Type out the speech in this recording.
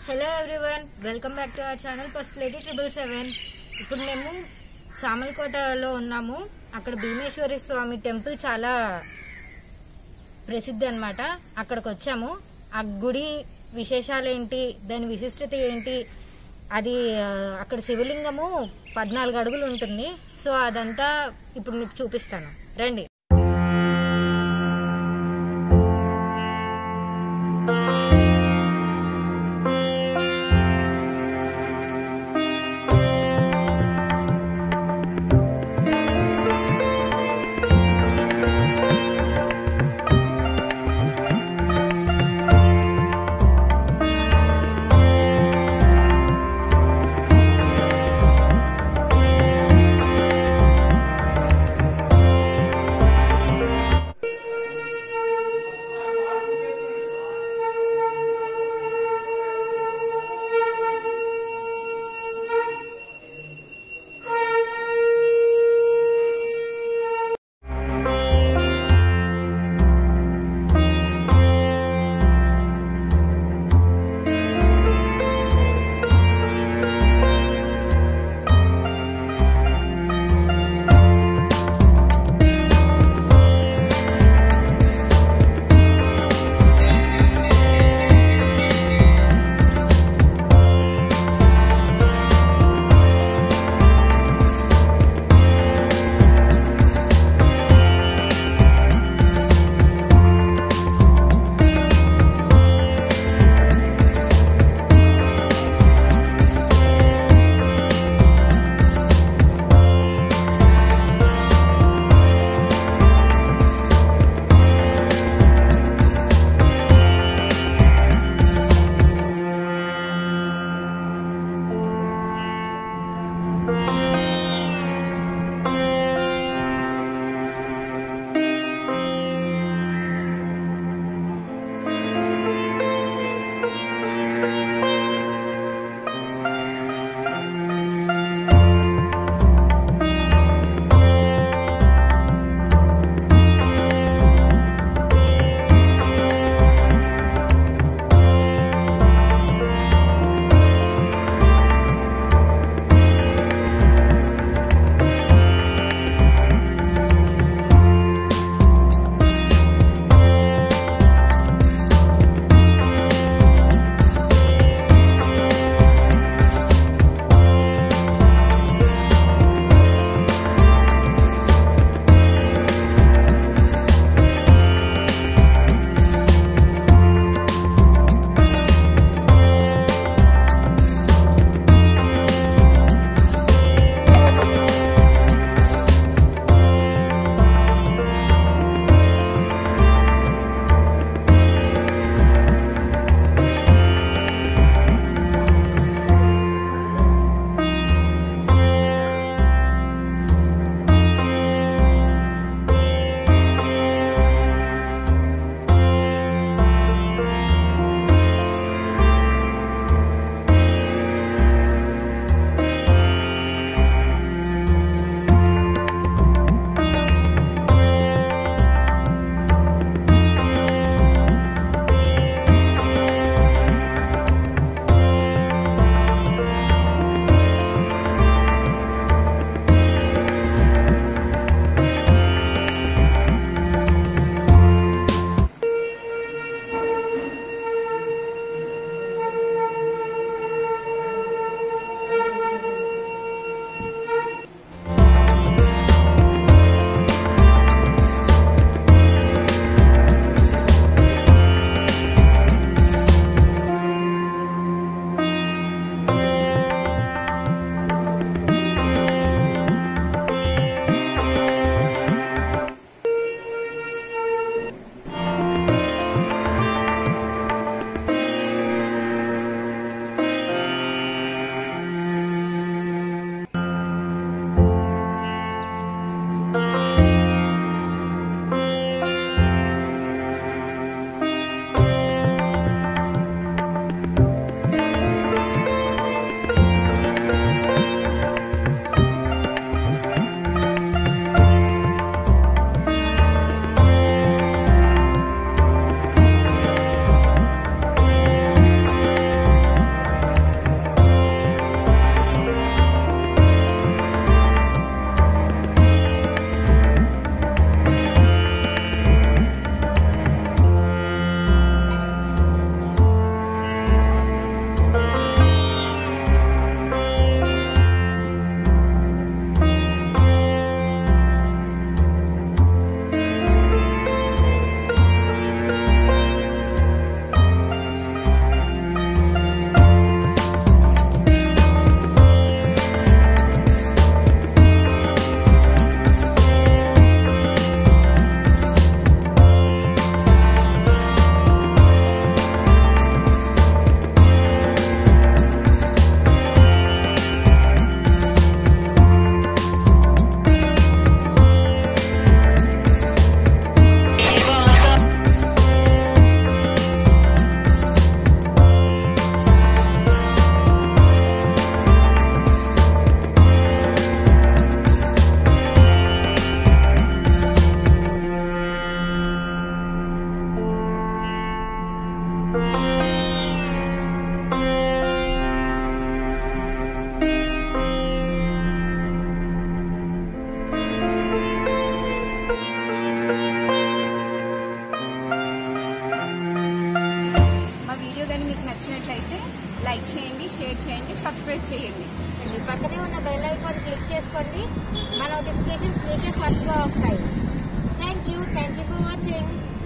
hello everyone welcome back to our channel Pasupuleti triple seven ఇప్పుడు మేము చామలకోటలో ఉన్నాము అక్కడ భీమేశ్వరి స్వామి టెంపుల్ చాలా ప్రసిద్ధి అన్నమాట అక్కడికి వచ్చాము ఆ గుడి విశేషాలు ఏంటి దాని విశిష్టత ఏంటి అది ఆ, అక్కడ శివలింగము పద్నాలుగు అడుగులు ఉంటుంది సో అదంతా ఇప్పుడు మీకు చూపిస్తాను రండి లైక్ చేయండి షేర్ చేయండి సబ్స్క్రైబ్ చేయండి అండి పక్కనే ఉన్న బెల్ ఐకాన్ క్లిక్ చేసుకోండి మా నోటిఫికేషన్స్ మీకే ఫస్ట్గా వస్తాయి thank you thank you for watching